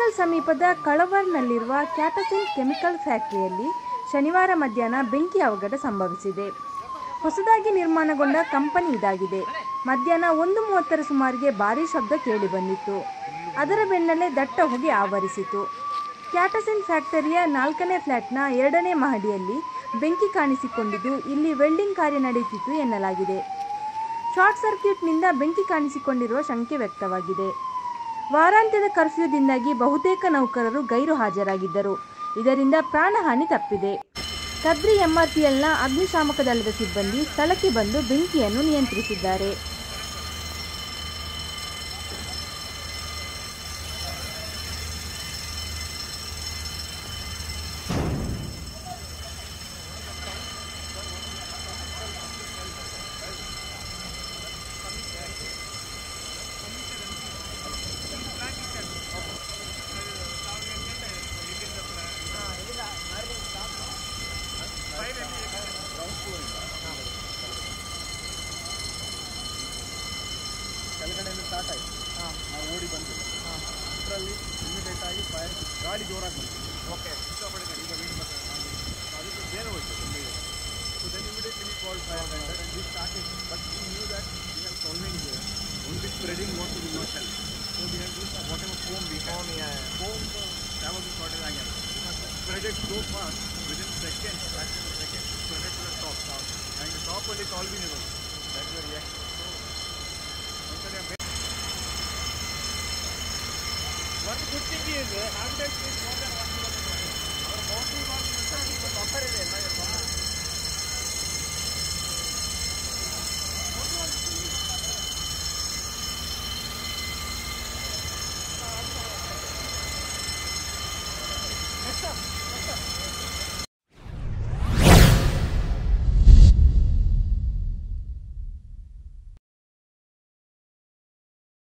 ಕುಣಿಗಲ್ ಸಮೀಪದ ಕಳವರ್ನಲ್ಲಿರುವ ಕ್ಯಾಟಸಿನ್ ಕೆಮಿಕಲ್ ಫ್ಯಾಕ್ಟರಿಯಲ್ಲಿ ಶನಿವಾರ ಮಧ್ಯಾಹ್ನ ಬೆಂಕಿ ಅವಘಡ ಸಂಭವಿಸಿದೆ ಹೊಸದಾಗಿ ನಿರ್ಮಾಣಗೊಂಡ ಕಂಪನಿ ಇದಾಗಿದೆ ಮಧ್ಯಾಹ್ನ ಒಂದು ಮೂವತ್ತರ ಸುಮಾರಿಗೆ ಭಾರೀ ಶಬ್ದ ಕೇಳಿಬಂದಿತ್ತು ಅದರ ಬೆನ್ನಲ್ಲೇ ದಟ್ಟ ಹೊಗೆ ಆವರಿಸಿತು ಕ್ಯಾಟಸಿನ್ ಫ್ಯಾಕ್ಟರಿಯ ನಾಲ್ಕನೇ ಫ್ಲ್ಯಾಟ್ನ ಎರಡನೇ ಮಹಡಿಯಲ್ಲಿ ಬೆಂಕಿ ಕಾಣಿಸಿಕೊಂಡಿದ್ದು ಇಲ್ಲಿ ವೆಲ್ಡಿಂಗ್ ಕಾರ್ಯ ನಡೆಯುತ್ತಿತ್ತು ಎನ್ನಲಾಗಿದೆ ಶಾರ್ಟ್ ಸರ್ಕ್ಯೂಟ್ನಿಂದ ಬೆಂಕಿ ಕಾಣಿಸಿಕೊಂಡಿರುವ ಶಂಕೆ ವ್ಯಕ್ತವಾಗಿದೆ ವಾರಾಂತ್ಯದ ಕರ್ಫ್ಯೂದಿಂದಾಗಿ ಬಹುತೇಕ ನೌಕರರು ಗೈರು ಹಾಜರಾಗಿದ್ದರು ಇದರಿಂದ ಪ್ರಾಣಹಾನಿ ತಪ್ಪಿದೆ ಕದ್ರಿ ಎಂಆರ್ಪಿಎಲ್ನ ಅಗ್ನಿಶಾಮಕ ದಳದ ಸಿಬ್ಬಂದಿ ಸ್ಥಳಕ್ಕೆ ಬಂದು ಬೆಂಕಿಯನ್ನು ನಿಯಂತ್ರಿಸಿದ್ದಾರೆ ಕೆಳಗಡೆಯಿಂದ ಸ್ಟಾರ್ಟ್ ಆಯಿತು ನಾವು ಓಡಿ ಬಂದು ಅದರಲ್ಲಿ ಇಮಿಡಿಯೇಟ್ ಆಗಿ ಫೈರ್ ಗಾಳಿ ಜೋರಾಗಿ ಬಂತು ಓಕೆ ಸಿಕ್ಕಾಪಟ್ಟೆ ಗಾಡಿ ಈಗ ವೀಡ್ ಬರ್ತಾರೆ ಅದಕ್ಕೆ ಬೇರೆ ಹೋಯ್ತು so then immediately call fire tender and we started but we knew that we are solving only spreading what to know cell so we have use whatever foam we have foam ಯಾವಾಗ shortage ಆಗ್ಯಾರ spreaded so fast within second fraction second spreaded to the top and top ಅಲ್ಲಿ solving ಇರೋದು that the react so ಒಂದ್ಸರಿ One good thing is, uh, Hamden is more than one kilometer. Our boundary was also offer ಇದೆ